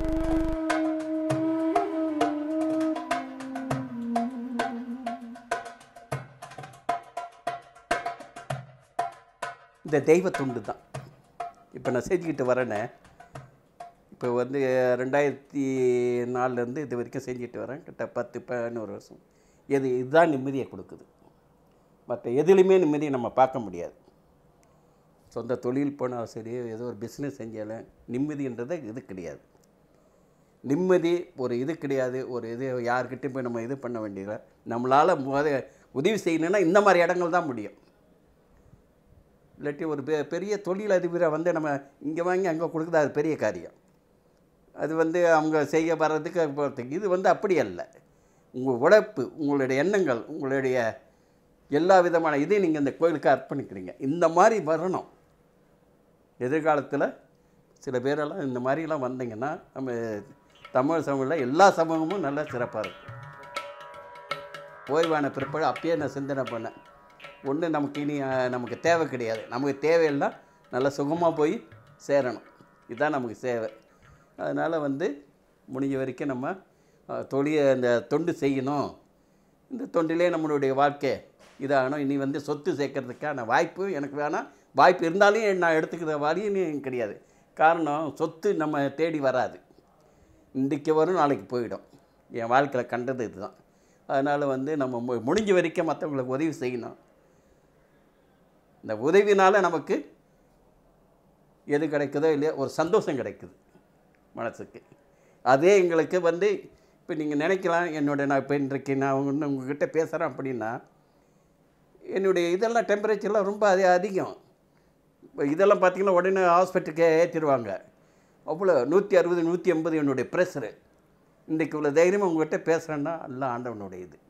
இந்த தெய்வ துண்டு தான் இப்போ நான் செஞ்சுக்கிட்டு வரேனே இப்போ வந்து ரெண்டாயிரத்தி நாலுலேருந்து இது வரைக்கும் செஞ்சுட்டு வரேன் கிட்ட பத்து பதினோரு வருஷம் இது இதுதான் நிம்மதியை கொடுக்குது மற்ற எதுலேயுமே நிம்மதியை நம்ம பார்க்க முடியாது சொந்த தொழில் போனால் சரி ஏதோ ஒரு பிஸ்னஸ் செஞ்சாலும் நிம்மதின்றது இது கிடையாது நிம்மதி ஒரு இது கிடையாது ஒரு இது யார்கிட்டயும் போய் நம்ம இது பண்ண வேண்டியதில்லை நம்மளால் முத உதவி செய்யணும்னா இந்த மாதிரி இடங்கள் தான் முடியும் இல்லாட்டி ஒரு பெ பெரிய தொழிலதிபரை வந்து நம்ம இங்கே வாங்கி அங்கே கொடுக்குறது அது பெரிய காரியம் அது வந்து அவங்க செய்ய வர்றதுக்கு போகிறதுக்கு இது வந்து அப்படி அல்ல உங்கள் உழைப்பு உங்களுடைய எண்ணங்கள் உங்களுடைய எல்லா விதமான இதையும் நீங்கள் இந்த கோயிலுக்கு அர்ப்பணிக்கிறீங்க இந்த மாதிரி வரணும் எதிர்காலத்தில் சில பேரெல்லாம் இந்த மாதிரிலாம் வந்தீங்கன்னா நம்ம தமிழ் சமூகத்தில் எல்லா சமூகமும் நல்லா சிறப்பாக இருக்கும் ஓய்வான பிற்பாடு அப்பயே நான் சிந்தனை பண்ணேன் ஒன்று நமக்கு இனி அஹ், நமக்கு தேவை கிடையாது நமக்கு தேவையெல்லாம் நல்லா சுகமாக போய் சேரணும் இதுதான் நமக்கு சேவை அதனால் வந்து முடிஞ்ச வரைக்கும் நம்ம அஹ், தொழிலை இந்த தொண்டு செய்யணும் இந்த தொண்டிலே நம்மளுடைய வாழ்க்கை இதாகணும் இனி வந்து சொத்து சேர்க்கறதுக்கான வாய்ப்பு எனக்கு வேணாம் வாய்ப்பு இருந்தாலும் நான் எடுத்துக்கிற வழியும் கிடையாது காரணம் சொத்து நம்ம தேடி வராது இன்றைக்கு வரும் நாளைக்கு போயிடும் என் வாழ்க்கையில் கண்டது இதுதான் அதனால் வந்து நம்ம மு- முடிஞ்ச வரைக்கும் மற்றவங்களுக்கு உதவி செய்யணும் இந்த உதவினால் நமக்கு எது கிடைக்குதோ இல்லையோ ஒரு சந்தோஷம் கிடைக்குது மனசுக்கு அதே எங்களுக்கு வந்து இப்போ நீங்கள் நினைக்கலாம் என்னோட நான் இப்போ இன்றைக்கு நான் ஒன்று உங்ககிட்ட பேசுகிறேன் அப்படின்னா என்னுடைய இதெல்லாம் டெம்பரேச்சர்லாம் ரொம்ப அது அதிகம் இப்போ இதெல்லாம் பார்த்தீங்கன்னா உடனே ஹாஸ்பிட்டலுக்கு ஏற்றிடுவாங்க அவ்வளோ நூற்றி அறுபது நூற்றி எண்பது என்னுடைய ப்ரெஷரு இன்றைக்கு இவ்வளோ தைரியமாக உங்ககிட்ட பேசுகிறேன்னா எல்லாம் ஆண்டவனுடைய இது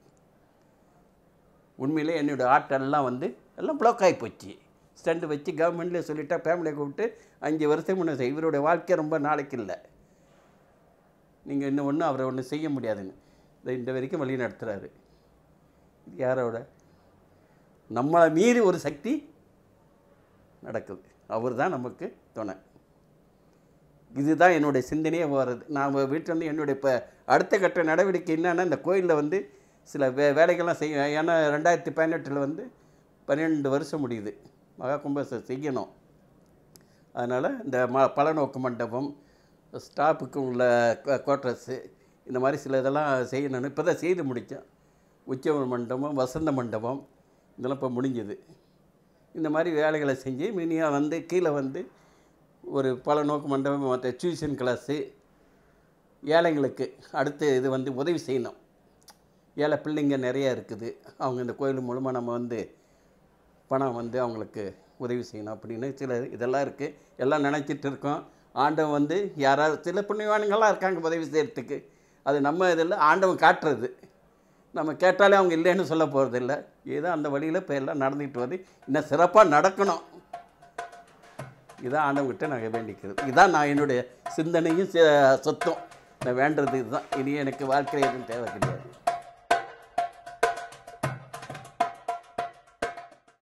உண்மையிலே என்னோட ஆட்டெல்லாம் வந்து எல்லாம் ப்ளாக் ஆகி போச்சு ஸ்டண்ட் வச்சு கவர்மெண்ட்லேயே சொல்லிட்டா ஃபேமிலியை கூப்பிட்டு அஞ்சு வருஷம் முன்னே செய் இவருடைய வாழ்க்கை ரொம்ப நாளைக்கு இல்லை நீங்கள் இன்னும் ஒன்றும் அவரை ஒன்றும் செய்ய முடியாதுன்னு இதை இந்த வரைக்கும் வழி நடத்துகிறாரு இது யாரோட நம்மளை மீறி ஒரு சக்தி நடக்குது அவர் தான் நமக்கு துணை இதுதான் என்னுடைய சிந்தனையே வருது நான் வீட்டில் வந்து என்னுடைய இப்போ அடுத்த கட்ட நடவடிக்கை என்னன்னா இந்த கோயிலில் வந்து சில வே வேலைகள்லாம் செய்ய ஏன்னா ரெண்டாயிரத்தி பதினெட்டில் வந்து பன்னெண்டு வருஷம் முடியுது மகா கும்பாசம் செய்யணும் அதனால் இந்த ம பலநோக்கு மண்டபம் ஸ்டாஃபுக்கு உள்ள குவார்ட்டர்ஸு இந்த மாதிரி சில இதெல்லாம் செய்யணும்னு இப்போ தான் செய்து முடித்தேன் உச்சவ மண்டபம் வசந்த மண்டபம் இதெல்லாம் இப்போ முடிஞ்சது இந்த மாதிரி வேலைகளை செஞ்சு மினியாக வந்து கீழே வந்து ஒரு பல நோக்கு மண்டபம் மற்ற டியூஷன் கிளாஸு ஏழைங்களுக்கு அடுத்து இது வந்து உதவி செய்யணும் ஏழை பிள்ளைங்க நிறையா இருக்குது அவங்க இந்த கோயில் மூலமாக நம்ம வந்து பணம் வந்து அவங்களுக்கு உதவி செய்யணும் அப்படின்னு சில இதெல்லாம் இருக்குது எல்லாம் நினச்சிட்டு இருக்கோம் ஆண்டவன் வந்து யாராவது சில புண்ணியவானுங்கள்லாம் இருக்காங்க உதவி செய்கிறதுக்கு அது நம்ம இதில் ஆண்டவன் காட்டுறது நம்ம கேட்டாலே அவங்க இல்லைன்னு சொல்ல போகிறதில்ல ஏதோ அந்த வழியில் இப்போ எல்லாம் நடந்துக்கிட்டு வருது இன்னும் சிறப்பாக நடக்கணும் இதான் ஆண்டவங்கிட்ட நாங்கள் வேண்டிக்கிறது இதான் நான் என்னுடைய சிந்தனையும் சி- சொத்தும் நான் வேண்டுறது இதுதான் இனி எனக்கு வாழ்க்கையில் எதுவும் தேவை கிடையாது